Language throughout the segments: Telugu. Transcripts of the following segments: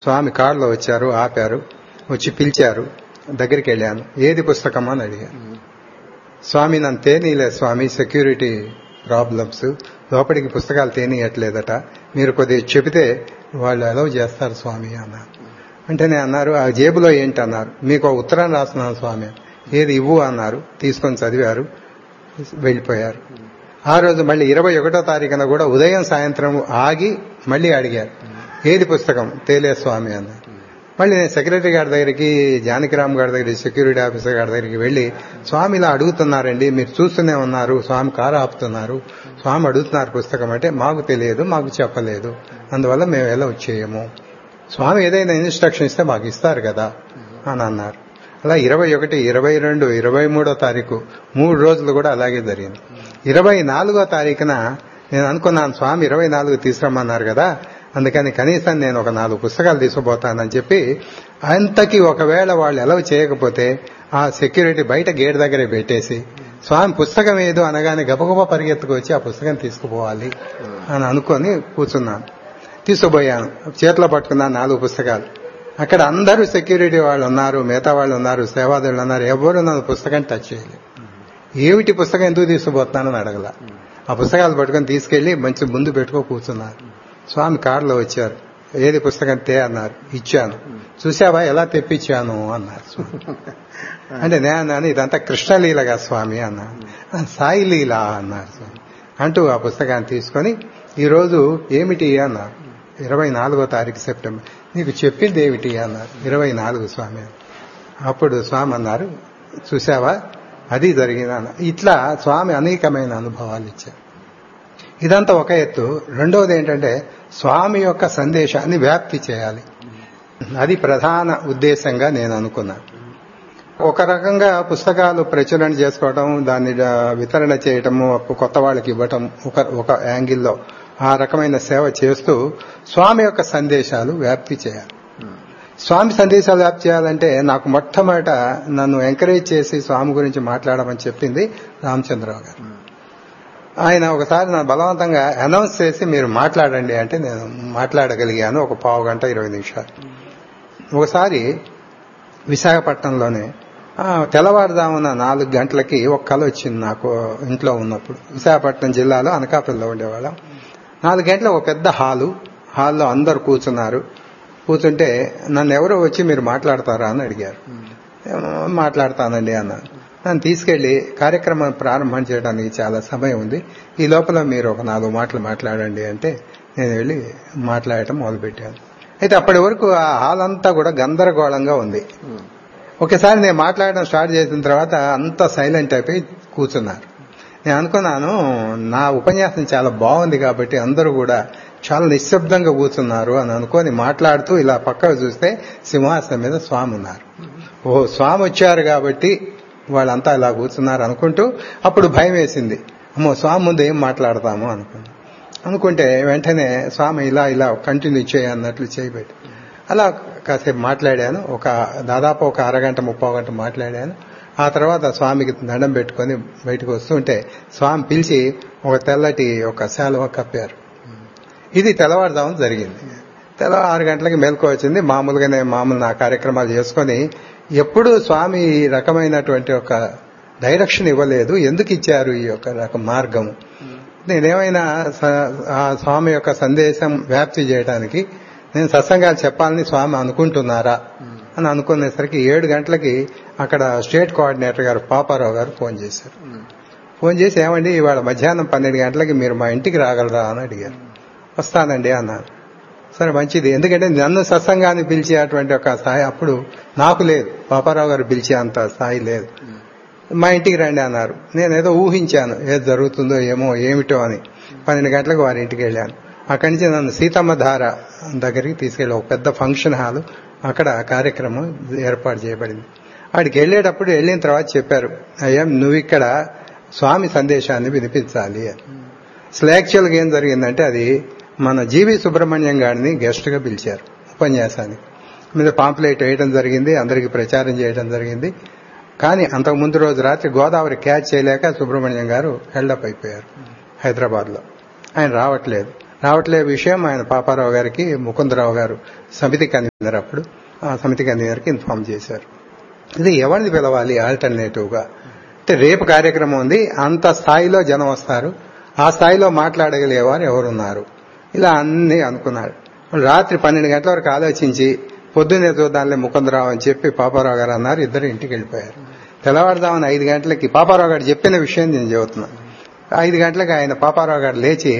స్వామి కారులో వచ్చారు ఆపారు వచ్చి పిలిచారు దగ్గరికి వెళ్ళాను ఏది పుస్తకం అని అడిగాను స్వామి నన్ను తేనీలే స్వామి సెక్యూరిటీ ప్రాబ్లమ్స్ లోపలికి పుస్తకాలు తేనీయట్లేదట మీరు కొద్దిగా చెబితే వాళ్ళు అలౌ చేస్తారు స్వామి అన్నారు అంటేనే అన్నారు ఆ జేబులో ఏంటి అన్నారు మీకు ఒక ఉత్తరం రాస్తున్నాను స్వామి ఏది ఇవ్వు అన్నారు తీసుకొని చదివారు వెళ్ళిపోయారు ఆ రోజు మళ్ళీ ఇరవై ఒకటో తారీఖున కూడా ఉదయం సాయంత్రం ఆగి మళ్ళీ అడిగారు ఏది పుస్తకం తేలే స్వామి అన్నారు మళ్ళీ నేను సెక్రటరీ గారి దగ్గరికి జానకిరామ్ గారి దగ్గరికి సెక్యూరిటీ ఆఫీసర్ గారి దగ్గరికి వెళ్లి స్వామి ఇలా అడుగుతున్నారండి మీరు చూస్తూనే ఉన్నారు స్వామి కారు ఆపుతున్నారు స్వామి అడుగుతున్నారు పుస్తకం అంటే మాకు తెలియదు మాకు చెప్పలేదు అందువల్ల మేము ఎలా వచ్చేయము స్వామి ఏదైనా ఇన్స్ట్రక్షన్ ఇస్తే మాకు ఇస్తారు కదా అని అన్నారు అలా ఇరవై ఒకటి ఇరవై రెండు ఇరవై మూడో తారీఖు మూడు రోజులు కూడా అలాగే జరిగింది ఇరవై నాలుగో తారీఖున నేను అనుకున్నాను స్వామి ఇరవై నాలుగు తీసుకురమ్మన్నారు కదా అందుకని కనీసం నేను ఒక నాలుగు పుస్తకాలు తీసుకుపోతానని చెప్పి అంతకి ఒకవేళ వాళ్ళు ఎలా చేయకపోతే ఆ సెక్యూరిటీ బయట గేట్ దగ్గరే పెట్టేసి స్వామి పుస్తకం ఏదో అనగానే గబగబా పరిగెత్తుకొచ్చి ఆ పుస్తకం తీసుకుపోవాలి అని అనుకొని కూర్చున్నాను తీసుకుపోయాను చేతిలో పట్టుకున్నాను నాలుగు పుస్తకాలు అక్కడ అందరూ సెక్యూరిటీ వాళ్ళు ఉన్నారు మిగతా వాళ్ళు ఉన్నారు సేవాదులు ఉన్నారు ఎవరు నన్ను పుస్తకం టచ్ చేయలేదు ఏమిటి పుస్తకం ఎందుకు తీసుకుపోతున్నానని అడగల ఆ పుస్తకాలు పట్టుకొని తీసుకెళ్లి మంచి ముందు పెట్టుకో కూర్చున్నారు స్వామి కారులో వచ్చారు ఏది పుస్తకం తే అన్నారు ఇచ్చాను చూసావా ఎలా తెప్పించాను అన్నారు అంటే నేను ఇదంతా కృష్ణలీలగా స్వామి అన్నారు సాయి లీల అన్నారు స్వామి అంటూ ఆ పుస్తకాన్ని తీసుకొని ఈరోజు ఏమిటి అన్నారు ఇరవై నాలుగో తారీఖు సెప్టెంబర్ నీకు చెప్పింది ఏమిటి అన్నారు ఇరవై నాలుగు స్వామి అప్పుడు స్వామి అన్నారు చూసావా అది జరిగింది ఇట్లా స్వామి అనేకమైన అనుభవాలు ఇచ్చారు ఇదంతా ఒక ఎత్తు రెండవది ఏంటంటే స్వామి యొక్క సందేశాన్ని వ్యాప్తి చేయాలి అది ప్రధాన ఉద్దేశంగా నేను అనుకున్నాను ఒక రకంగా పుస్తకాలు ప్రచురణ చేసుకోవటం దాన్ని వితరణ చేయటము కొత్త వాళ్ళకి ఇవ్వటం ఒక ఒక యాంగిల్లో ఆ రకమైన సేవ చేస్తూ స్వామి యొక్క సందేశాలు వ్యాప్తి చేయాలి స్వామి సందేశాలు వ్యాప్తి చేయాలంటే నాకు మొట్టమొదట నన్ను ఎంకరేజ్ చేసి స్వామి గురించి మాట్లాడమని చెప్పింది రామచంద్రరావు గారు ఆయన ఒకసారి నా బలవంతంగా అనౌన్స్ చేసి మీరు మాట్లాడండి అంటే నేను మాట్లాడగలిగాను ఒక పావు గంట ఇరవై నిమిషాలు ఒకసారి విశాఖపట్నంలోనే తెల్లవారుజామున నాలుగు గంటలకి ఒక కళ వచ్చింది నాకు ఇంట్లో ఉన్నప్పుడు విశాఖపట్నం జిల్లాలో అనకాపల్లిలో ఉండేవాళ్ళం నాలుగు గంటల ఒక పెద్ద హాలు హాల్లో అందరు కూర్చున్నారు కూర్చుంటే నన్ను ఎవరో వచ్చి మీరు మాట్లాడతారా అని అడిగారు మాట్లాడతానండి అన్నాను నన్ను తీసుకెళ్లి కార్యక్రమం ప్రారంభం చేయడానికి చాలా సమయం ఉంది ఈ లోపల మీరు ఒక నాలుగు మాటలు మాట్లాడండి అంటే నేను వెళ్ళి మాట్లాడటం మొదలుపెట్టాను అయితే అప్పటి వరకు ఆ హాల్ అంతా కూడా గందరగోళంగా ఉంది ఒకసారి నేను మాట్లాడడం స్టార్ట్ చేసిన తర్వాత అంతా సైలెంట్ అయిపోయి కూర్చున్నారు నేను అనుకున్నాను నా ఉపన్యాసం చాలా బాగుంది కాబట్టి అందరూ కూడా చాలా నిశ్శబ్దంగా కూర్చున్నారు అని అనుకొని మాట్లాడుతూ ఇలా పక్కకు చూస్తే సింహాసనం మీద స్వామి ఉన్నారు ఓ స్వామి వచ్చారు కాబట్టి వాళ్ళంతా ఇలా కూర్చున్నారు అనుకుంటూ అప్పుడు భయం వేసింది అమ్మో స్వామి ముందు ఏం మాట్లాడతాము అనుకున్నాను అనుకుంటే వెంటనే స్వామి ఇలా ఇలా కంటిన్యూ చేయన్నట్లు చేయబెట్టి అలా కాసేపు మాట్లాడాను ఒక దాదాపు ఒక అరగంట ముప్పో గంట మాట్లాడాను ఆ తర్వాత స్వామికి దండం పెట్టుకొని బయటకు వస్తుంటే స్వామి పిలిచి ఒక తెల్లటి ఒక శాలువ కప్పారు ఇది తెల్లవారుజామున జరిగింది తెల్ల ఆరు గంటలకి మేల్కో వచ్చింది మామూలుగానే మామూలు నా కార్యక్రమాలు చేసుకొని ఎప్పుడు స్వామి ఈ రకమైనటువంటి ఒక డైరెక్షన్ ఇవ్వలేదు ఎందుకు ఇచ్చారు ఈ యొక్క రకం మార్గం నేనేమైనా ఆ స్వామి యొక్క సందేశం వ్యాప్తి చేయడానికి నేను సత్సంగాలు చెప్పాలని స్వామి అనుకుంటున్నారా అని అనుకునేసరికి ఏడు గంటలకి అక్కడ స్టేట్ కోఆర్డినేటర్ గారు పాపారావు గారు ఫోన్ చేశారు ఫోన్ చేసి ఏమండి ఇవాళ మధ్యాహ్నం పన్నెండు గంటలకి మీరు మా ఇంటికి రాగలరా అని అడిగారు వస్తానండి అన్నాను సరే మంచిది ఎందుకంటే నన్ను సత్సంగాన్ని పిలిచేటువంటి ఒక స్థాయి అప్పుడు నాకు లేదు పాపారావు గారు పిలిచే అంత స్థాయి లేదు మా ఇంటికి రండి అన్నారు నేనేదో ఊహించాను ఏది జరుగుతుందో ఏమో ఏమిటో అని పన్నెండు గంటలకు వారి ఇంటికి వెళ్ళాను అక్కడి నుంచి నన్ను సీతమ్మ ధార దగ్గరికి తీసుకెళ్ళి ఒక పెద్ద ఫంక్షన్ హాల్ అక్కడ కార్యక్రమం ఏర్పాటు చేయబడింది వాడికి వెళ్ళేటప్పుడు వెళ్ళిన తర్వాత చెప్పారు అయ్యా నువ్వు ఇక్కడ స్వామి సందేశాన్ని వినిపించాలి అని అసలు యాక్చువల్గా ఏం జరిగిందంటే అది మన జీవి సుబ్రహ్మణ్యం గారిని గెస్ట్ గా పిలిచారు ఉపన్యాసానికి మీద పాంప్లెట్ వేయడం జరిగింది అందరికి ప్రచారం చేయడం జరిగింది కానీ అంతకు ముందు రోజు రాత్రి గోదావరి క్యాచ్ చేయలేక సుబ్రహ్మణ్యం గారు హెల్డప్ అయిపోయారు హైదరాబాద్ లో ఆయన రావట్లేదు రావట్లే విషయం ఆయన పాపారావు గారికి ముకుందరావు గారు సమితి కన్వీనర్ అప్పుడు ఆ సమితి కన్వీనర్కి ఇన్ఫార్మ్ చేశారు ఇది ఎవరిని పిలవాలి ఆల్టర్నేటివ్ గా అంటే రేపు కార్యక్రమం ఉంది అంత స్థాయిలో జనం వస్తారు ఆ స్థాయిలో మాట్లాడగలిగేవారు ఎవరున్నారు ఇలా అన్ని అనుకున్నాడు రాత్రి పన్నెండు గంటల వరకు ఆలోచించి పొద్దున్నే చూద్దాంలే ముకుందరావు అని చెప్పి పాపారావు గారు అన్నారు ఇద్దరు ఇంటికి వెళ్ళిపోయారు తెల్లవారుదామని ఐదు గంటలకి పాపారావు గారు చెప్పిన విషయం నేను చెబుతున్నాను ఐదు గంటలకు ఆయన పాపారావు గారు లేచి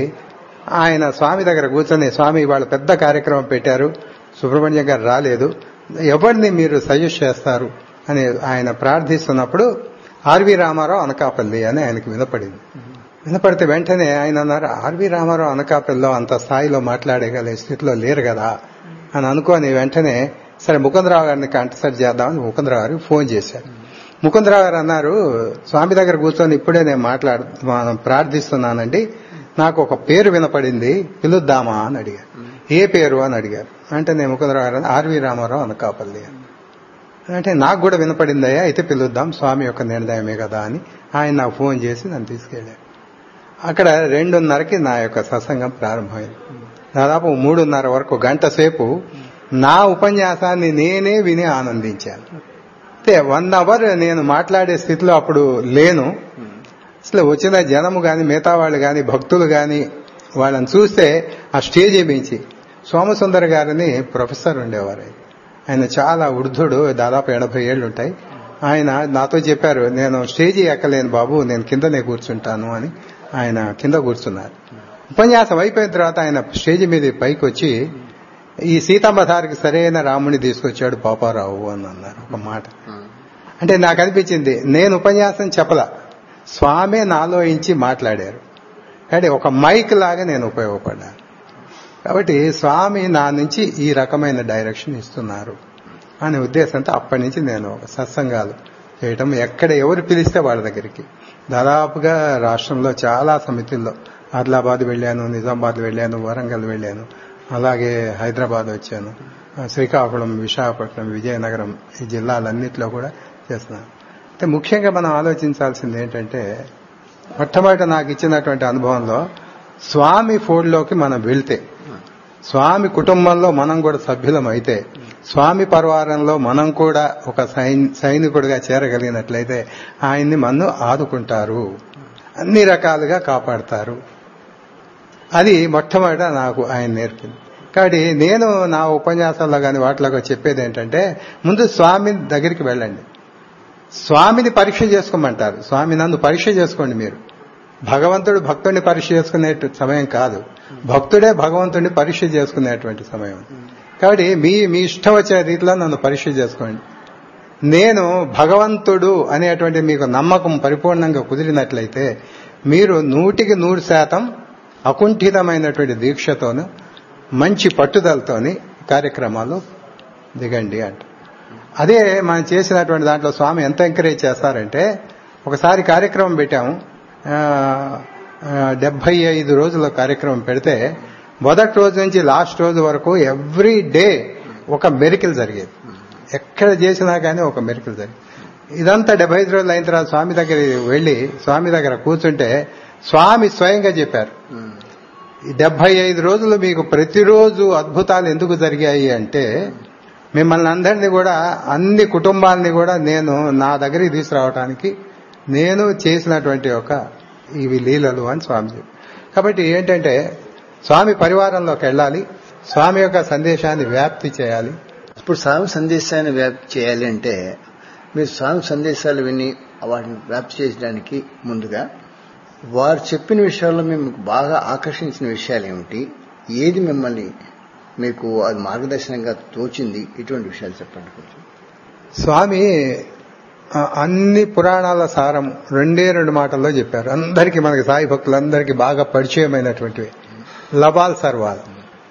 ఆయన స్వామి దగ్గర కూర్చొని స్వామి వాళ్ళ పెద్ద కార్యక్రమం పెట్టారు సుబ్రహ్మణ్యం గారు రాలేదు ఎవరిని మీరు సజెస్ట్ చేస్తారు అని ఆయన ప్రార్థిస్తున్నప్పుడు ఆర్వి రామారావు అనకాపల్లి అని ఆయనకు వినపడింది వినపడితే వెంటనే ఆయన అన్నారు ఆర్వి రామారావు అనకాపల్లిలో అంత స్థాయిలో మాట్లాడగలిగే స్థితిలో లేరు కదా అని అనుకోని వెంటనే సరే ముకుందరావు గారిని కంటసెట్ చేద్దామని ముకుందరావు గారికి ఫోన్ చేశారు ముకుందరావు గారు అన్నారు స్వామి దగ్గర కూర్చొని ఇప్పుడే నేను మాట్లాడు మనం ప్రార్థిస్తున్నానండి నాకు ఒక పేరు వినపడింది పిలుద్దామా అని అడిగారు ఏ పేరు అని అడిగారు అంటే నేను ముకుందరావు గారు ఆర్వి రామారావు అనకాపల్లి అని. అంటే నాకు కూడా వినపడిందయ్యా అయితే పిలుద్దాం స్వామి యొక్క నిర్ణయమే కదా అని ఆయన నాకు ఫోన్ చేసి నన్ను తీసుకెళ్ళారు అక్కడ రెండున్నరకి నా యొక్క సత్సంగం ప్రారంభమైంది దాదాపు మూడున్నర వరకు గంట సేపు నా ఉపన్యాసాన్ని నేనే విని ఆనందించాను అంటే వన్ అవర్ నేను మాట్లాడే స్థితిలో అప్పుడు లేను అసలు వచ్చిన జనము గాని మిగతా వాళ్ళు గాని భక్తులు గాని వాళ్ళని చూస్తే ఆ స్టేజ్ మించి సోమసుందర్ గారిని ప్రొఫెసర్ ఉండేవారు ఆయన. ఆయన చాలా వృద్ధుడు దాదాపు ఎనభై ఏళ్ళు ఉంటాయి ఆయన నాతో చెప్పారు నేను స్టేజీ ఎక్కలేను బాబు నేను కిందనే కూర్చుంటాను అని ఆయన కింద కూర్చున్నారు ఉపన్యాసం అయిపోయిన తర్వాత ఆయన స్టేజ్ మీద పైకి వచ్చి ఈ సీతమ్మ సారికి సరైన రాముని తీసుకొచ్చాడు పాపారావు అని అన్నారు ఒక మాట అంటే నాకు అనిపించింది నేను ఉపన్యాసం చెప్పలా స్వామే నాలో ఇంచి మాట్లాడారు అంటే ఒక మైక్ లాగా నేను ఉపయోగపడ్డాను కాబట్టి స్వామి నా నుంచి ఈ రకమైన డైరెక్షన్ ఇస్తున్నారు అనే ఉద్దేశంతో అప్పటి నుంచి నేను సత్సంగాలు చేయటం ఎక్కడ ఎవరు పిలిస్తే వాళ్ళ దగ్గరికి దాదాపుగా రాష్ట్రంలో చాలా సమితుల్లో ఆదిలాబాద్ వెళ్ళాను నిజామాబాద్ వెళ్ళాను వరంగల్ వెళ్ళాను అలాగే హైదరాబాద్ వచ్చాను శ్రీకాకుళం విశాఖపట్నం విజయనగరం ఈ జిల్లాలన్నింటిలో కూడా చేస్తున్నాను అయితే ముఖ్యంగా మనం ఆలోచించాల్సింది ఏంటంటే మొట్టమొదట నాకు ఇచ్చినటువంటి అనుభవంలో స్వామి ఫోల్డ్లోకి మనం వెళ్తే స్వామి కుటుంబంలో మనం కూడా సభ్యులం అయితే స్వామి పరివారంలో మనం కూడా ఒక సైన్- సైనికుడిగా చేరగలిగినట్లయితే ఆయన్ని మన్ను ఆదుకుంటారు అన్ని రకాలుగా కాపాడతారు అది మొట్టమొదట నాకు ఆయన నేర్పింది కాబట్టి నేను నా ఉపన్యాసాల్లో కానీ వాటిలో చెప్పేది ఏంటంటే ముందు స్వామి దగ్గరికి వెళ్ళండి స్వామిని పరీక్ష చేసుకోమంటారు స్వామి నన్ను పరీక్ష చేసుకోండి మీరు భగవంతుడు భక్తుడిని పరీక్ష చేసుకునే సమయం కాదు భక్తుడే భగవంతుడిని పరీక్ష చేసుకునేటువంటి సమయం కాబట్టి మీ మీ ఇష్టం వచ్చే రీతిలో నన్ను పరీక్ష చేసుకోండి నేను భగవంతుడు అనేటువంటి మీకు నమ్మకం పరిపూర్ణంగా కుదిరినట్లయితే మీరు నూటికి నూరు శాతం అకుంఠితమైనటువంటి దీక్షతోను మంచి పట్టుదలతోని కార్యక్రమాలు దిగండి అంట అదే మనం చేసినటువంటి దాంట్లో స్వామి ఎంత ఎంకరేజ్ చేస్తారంటే ఒకసారి కార్యక్రమం పెట్టాము ఆ, ఆ, డెబ్బై ఐదు రోజుల కార్యక్రమం పెడితే మొదటి రోజు నుంచి లాస్ట్ రోజు వరకు ఎవ్రీ డే ఒక మెరికల్ జరిగేది ఎక్కడ చేసినా కానీ ఒక మెరికల్ జరిగేది ఇదంతా డెబ్బై ఐదు రోజులు అయిన తర్వాత స్వామి దగ్గర వెళ్లి స్వామి దగ్గర కూర్చుంటే స్వామి స్వయంగా చెప్పారు ఈ డెబ్బై ఐదు రోజులు మీకు ప్రతిరోజు అద్భుతాలు ఎందుకు జరిగాయి అంటే మిమ్మల్ని అందరినీ కూడా అన్ని కుటుంబాలని కూడా నేను నా దగ్గరికి తీసుకురావడానికి నేను చేసినటువంటి ఒక ఇవి లీలలు అని స్వామి చెప్పారు కాబట్టి ఏంటంటే స్వామి పరివారంలోకి వెళ్ళాలి స్వామి యొక్క సందేశాన్ని వ్యాప్తి చేయాలి ఇప్పుడు స్వామి సందేశాన్ని వ్యాప్తి చేయాలి అంటే మీరు స్వామి సందేశాలు విని వాటిని వ్యాప్తి చేయడానికి ముందుగా వారు చెప్పిన విషయాల్లో మీకు బాగా ఆకర్షించిన విషయాలు ఏమిటి ఏది మిమ్మల్ని మీకు అది మార్గదర్శనంగా తోచింది ఇటువంటి విషయాలు చెప్పండి కొంచెం స్వామి ఆ, అన్ని పురాణాల సారం రెండే రెండు మాటల్లో చెప్పారు అందరికీ మనకి సాయి భక్తులందరికీ బాగా పరిచయమైనటువంటివి లబాల్ సర్వాల్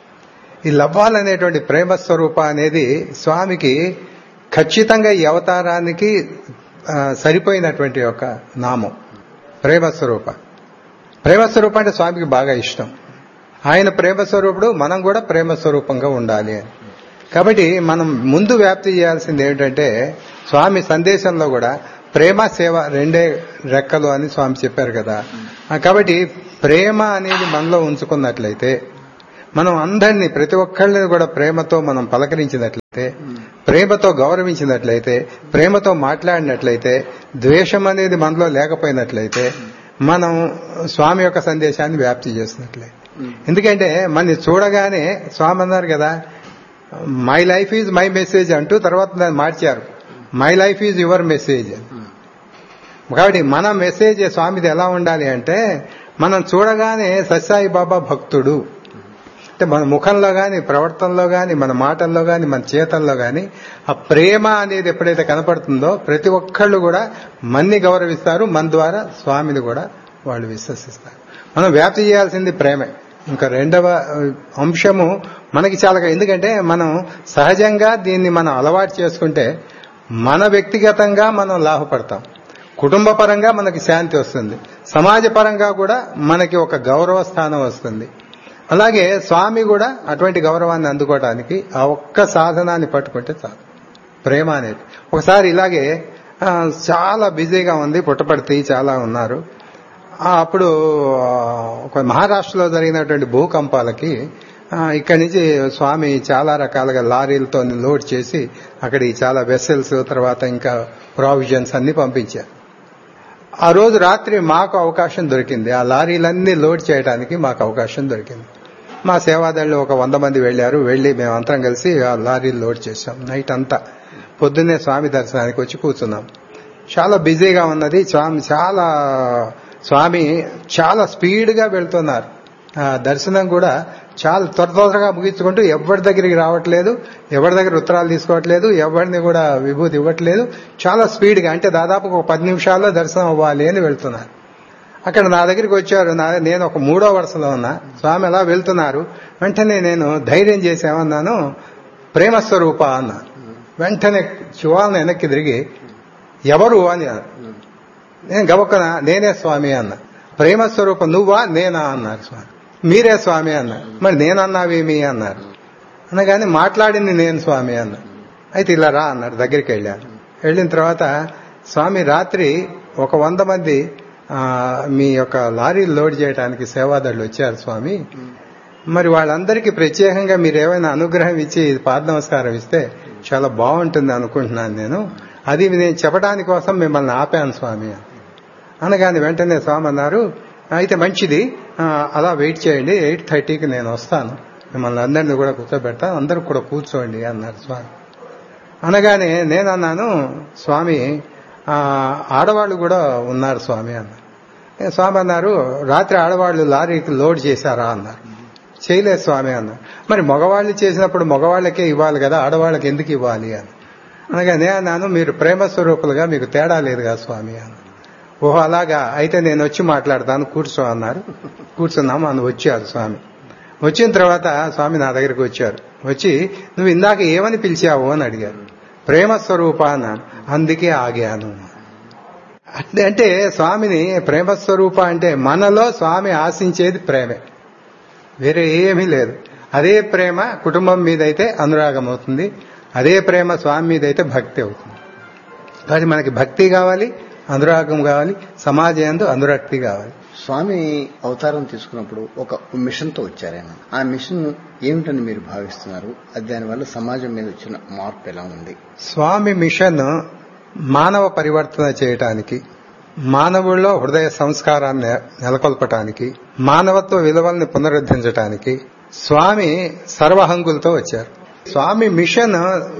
ఈ లబాల్ అనేటువంటి ప్రేమ స్వరూప అనేది స్వామికి ఖచ్చితంగా ఈ అవతారానికి ఆ, సరిపోయినటువంటి ఒక నామం ప్రేమ స్వరూప ప్రేమ స్వరూప అంటే స్వామికి బాగా ఇష్టం ఆయన ప్రేమ స్వరూపుడు మనం కూడా ప్రేమ స్వరూపంగా ఉండాలి అని కాబట్టి మనం ముందు వ్యాప్తి చేయాల్సింది ఏమిటంటే స్వామి సందేశంలో కూడా ప్రేమ సేవ రెండే రెక్కలు అని స్వామి చెప్పారు కదా ఆ, కాబట్టి ప్రేమ అనేది మనలో ఉంచుకున్నట్లయితే మనం అందరినీ ప్రతి ఒక్కళ్ళని కూడా ప్రేమతో మనం పలకరించినట్లయితే ప్రేమతో గౌరవించినట్లయితే ప్రేమతో మాట్లాడినట్లయితే ద్వేషం అనేది మనలో లేకపోయినట్లయితే మనం స్వామి యొక్క సందేశాన్ని వ్యాప్తి చేసినట్లే ఎందుకంటే మన చూడగానే స్వామి అన్నారు కదా my life is my message అంటూ తర్వాత దాన్ని మార్చారు my life is your message కాబట్టి మన మెసేజ్ స్వామిది ఎలా ఉండాలి అంటే మనం చూడగానే సత్సాయి బాబా భక్తుడు అంటే మన ముఖంలో గాని ప్రవర్తనలో గాని మన మాటల్లో గాని మన చేతల్లో గాని ఆ ప్రేమ అనేది ఎప్పుడైతే కనపడుతుందో ప్రతి ఒక్కళ్ళు కూడా మన్ని గౌరవిస్తారు మన ద్వారా స్వామిని కూడా వాళ్ళు విశ్వసిస్తారు మనం వ్యాప్తి చేయాల్సింది ప్రేమే ఇంకా రెండవ అంశము మనకి చాలా ఎందుకంటే మనం సహజంగా దీన్ని మనం అలవాటు చేసుకుంటే మన వ్యక్తిగతంగా మనం లాభపడతాం కుటుంబ పరంగా మనకి శాంతి వస్తుంది సమాజ పరంగా కూడా మనకి ఒక గౌరవ స్థానం వస్తుంది అలాగే స్వామి కూడా అటువంటి గౌరవాన్ని అందుకోవడానికి ఆ ఒక్క సాధనాన్ని పట్టుకుంటే చాలు ప్రేమ అనేది ఒకసారి ఇలాగే చాలా బిజీగా ఉంది పుట్టపడితే చాలా ఉన్నారు అప్పుడు ఒక మహారాష్ట్రలో జరిగినటువంటి భూకంపాలకి ఇక్కడి నుంచి స్వామి చాలా రకాలుగా లారీలతో లోడ్ చేసి అక్కడికి చాలా వెసల్స్ తర్వాత ఇంకా ప్రావిజన్స్ అన్ని పంపించారు ఆ రోజు రాత్రి మాకు అవకాశం దొరికింది ఆ లారీలన్నీ లోడ్ చేయడానికి మాకు అవకాశం దొరికింది మా సేవాదళ్ళు ఒక వంద మంది వెళ్లారు వెళ్లి మేమంతరం కలిసి ఆ లారీలు లోడ్ చేశాం నైట్ అంతా పొద్దున్నే స్వామి దర్శనానికి వచ్చి కూర్చున్నాం చాలా బిజీగా ఉన్నది స్వామి చాలా స్వామి చాలా స్పీడ్ గా వెళ్తున్నారు ఆ దర్శనం కూడా చాలా త్వర త్వరగా ముగించుకుంటూ ఎవరి దగ్గరికి రావట్లేదు ఎవరి దగ్గర ఉత్తరాలు తీసుకోవట్లేదు ఎవరిని కూడా విభూతి ఇవ్వట్లేదు చాలా స్పీడ్ గా అంటే దాదాపు ఒక పది నిమిషాల్లో దర్శనం అవ్వాలి అని వెళ్తున్నారు అక్కడ నా దగ్గరికి వచ్చారు నేను ఒక మూడో వరుసలో ఉన్నా స్వామి ఎలా వెళ్తున్నారు వెంటనే నేను ధైర్యం చేసేమన్నాను ప్రేమస్వరూప అన్నా వెంటనే శివాలను వెనక్కి తిరిగి ఎవరు అని నేను గబక్కన నేనే స్వామి అన్న ప్రేమస్వరూపం నువ్వా నేనా అన్నారు స్వామి మీరే స్వామి అన్నారు మరి నేనన్నావేమి అన్నారు అనగానే మాట్లాడింది నేను స్వామి అన్న అయితే ఇలా రా అన్నారు దగ్గరికి వెళ్ళాను వెళ్ళిన తర్వాత స్వామి రాత్రి ఒక వంద మంది మీ యొక్క లారీలు లోడ్ చేయడానికి సేవాదారులు వచ్చారు స్వామి మరి వాళ్ళందరికీ ప్రత్యేకంగా మీరు ఏమైనా అనుగ్రహం ఇచ్చి పాద నమస్కారం ఇస్తే చాలా బాగుంటుంది అనుకుంటున్నాను నేను అది నేను చెప్పడానికి కోసం మిమ్మల్ని ఆపాను స్వామి అనగానే వెంటనే స్వామి అన్నారు అయితే మంచిది అలా వెయిట్ చేయండి ఎయిట్ థర్టీకి నేను వస్తాను మిమ్మల్ని అందరినీ కూడా కూర్చోబెడతాను అందరూ కూడా కూర్చోండి అన్నారు స్వామి అనగానే నేను అన్నాను స్వామి ఆడవాళ్ళు కూడా ఉన్నారు స్వామి అన్నారు స్వామి అన్నారు రాత్రి ఆడవాళ్ళు లారీకి లోడ్ చేశారా అన్నారు చేయలేదు స్వామి అన్నారు మరి మగవాళ్ళు చేసినప్పుడు మగవాళ్ళకే ఇవ్వాలి కదా ఆడవాళ్ళకి ఎందుకు ఇవ్వాలి అని అనగానే అన్నాను మీరు ప్రేమ స్వరూపులుగా మీకు తేడా లేదు కదా స్వామి అన్న ఓహో అలాగా అయితే నేను వచ్చి మాట్లాడతాను కూర్చో అన్నారు కూర్చున్నాము అని వచ్చారు స్వామి వచ్చిన తర్వాత స్వామి నా దగ్గరికి వచ్చారు వచ్చి నువ్వు ఇందాక ఏమని పిలిచావు అని అడిగారు ప్రేమ స్వరూప అన్నాను అందుకే ఆగాను అంటే స్వామిని ప్రేమ స్వరూప అంటే మనలో స్వామి ఆశించేది ప్రేమే వేరే ఏమీ లేదు అదే ప్రేమ కుటుంబం మీద అయితే అనురాగం అవుతుంది అదే ప్రేమ స్వామి మీద అయితే భక్తి అవుతుంది కాబట్టి మనకి భక్తి కావాలి అనురాగం కావాలి సమాజంలో అనురక్తి కావాలి స్వామి అవతారం తీసుకున్నప్పుడు ఒక మిషన్ తో వచ్చారాయన ఆ మిషన్ ఏమిటని మీరు భావిస్తున్నారు అది దానివల్ల సమాజం మీద వచ్చిన మార్పు ఎలా ఉంది స్వామి మిషన్ మానవ పరివర్తన చేయటానికి మానవుల్లో హృదయ సంస్కారాన్ని నెలకొల్పటానికి మానవత్వ విలువల్ని పునరుద్ధరించడానికి స్వామి సర్వహంగులతో వచ్చారు స్వామి మిషన్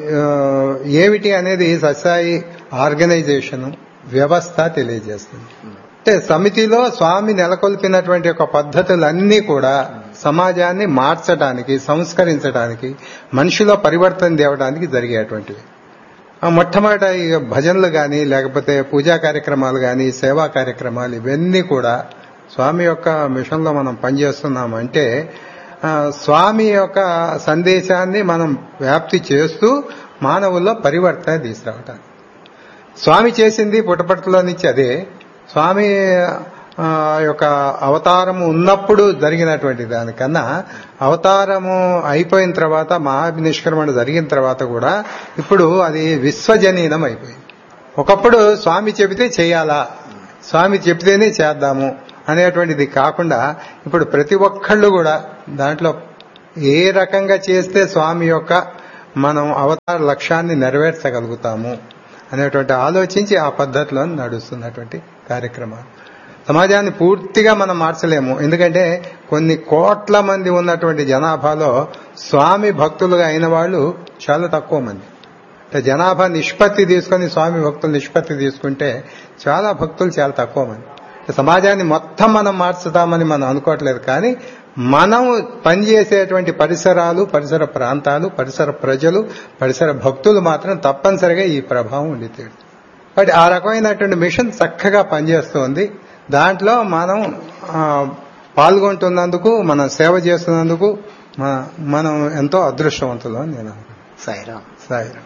ఏమిటి అనేది సత్సాయి ఆర్గనైజేషన్ వ్యవస్థ తెలియజేస్తుంది అంటే సమితిలో స్వామి నెలకొల్పినటువంటి ఒక పద్ధతులన్నీ కూడా సమాజాన్ని మార్చడానికి సంస్కరించడానికి మనిషిలో పరివర్తన తేవడానికి జరిగేటువంటివి మొట్టమొదట ఈ భజనలు కానీ లేకపోతే పూజా కార్యక్రమాలు కానీ సేవా కార్యక్రమాలు ఇవన్నీ కూడా స్వామి యొక్క మిషన్లో మనం పనిచేస్తున్నామంటే స్వామి యొక్క సందేశాన్ని మనం వ్యాప్తి చేస్తూ మానవుల్లో పరివర్తన తీసుకురావటానికి స్వామి చేసింది పుట్టపట్టులో నుంచి అదే స్వామి యొక్క అవతారము ఉన్నప్పుడు జరిగినటువంటి దానికన్నా అవతారము అయిపోయిన తర్వాత మహాభినిష్క్రమణ జరిగిన తర్వాత కూడా ఇప్పుడు అది విశ్వజనీనం అయిపోయింది ఒకప్పుడు స్వామి చెబితే చేయాలా స్వామి చెబితేనే చేద్దాము అనేటువంటిది కాకుండా ఇప్పుడు ప్రతి ఒక్కళ్ళు కూడా దాంట్లో ఏ రకంగా చేస్తే స్వామి యొక్క మనం అవతార లక్ష్యాన్ని నెరవేర్చగలుగుతాము అనేటువంటి ఆలోచించి ఆ పద్ధతిలో నడుస్తున్నటువంటి కార్యక్రమాలు సమాజాన్ని పూర్తిగా మనం మార్చలేము ఎందుకంటే కొన్ని కోట్ల మంది ఉన్నటువంటి జనాభాలో స్వామి భక్తులుగా అయిన వాళ్ళు చాలా తక్కువ మంది అంటే జనాభా నిష్పత్తి తీసుకొని స్వామి భక్తుల నిష్పత్తి తీసుకుంటే చాలా భక్తులు చాలా తక్కువ మంది సమాజాన్ని మొత్తం మనం మార్చుతామని మనం అనుకోవట్లేదు కానీ మనం పనిచేసేటువంటి పరిసరాలు పరిసర ప్రాంతాలు పరిసర ప్రజలు పరిసర భక్తులు మాత్రం తప్పనిసరిగా ఈ ప్రభావం ఉండి తీరు బట్ ఆ రకమైనటువంటి మిషన్ చక్కగా పనిచేస్తుంది దాంట్లో మనం ఆ, పాల్గొంటున్నందుకు మనం సేవ చేస్తున్నందుకు మన- మనం ఎంతో అదృష్టవంతులు అని నేను అనుకుంటున్నాను. సాయిరామ్ సాయిరాం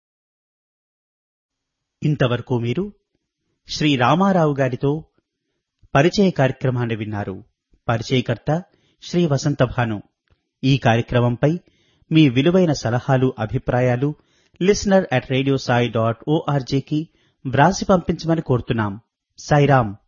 ఇంతవరకు మీరు శ్రీ రామారావు గారితో పరిచయ కార్యక్రమాన్ని విన్నారు పరిచయకర్త శ్రీ వసంత భాను ఈ కార్యక్రమంపై మీ విలువైన సలహాలు అభిప్రాయాలు listener at radio Sai dot ఓఆర్జీకి వ్రాసి పంపించమని కోరుతున్నాం సాయిరాం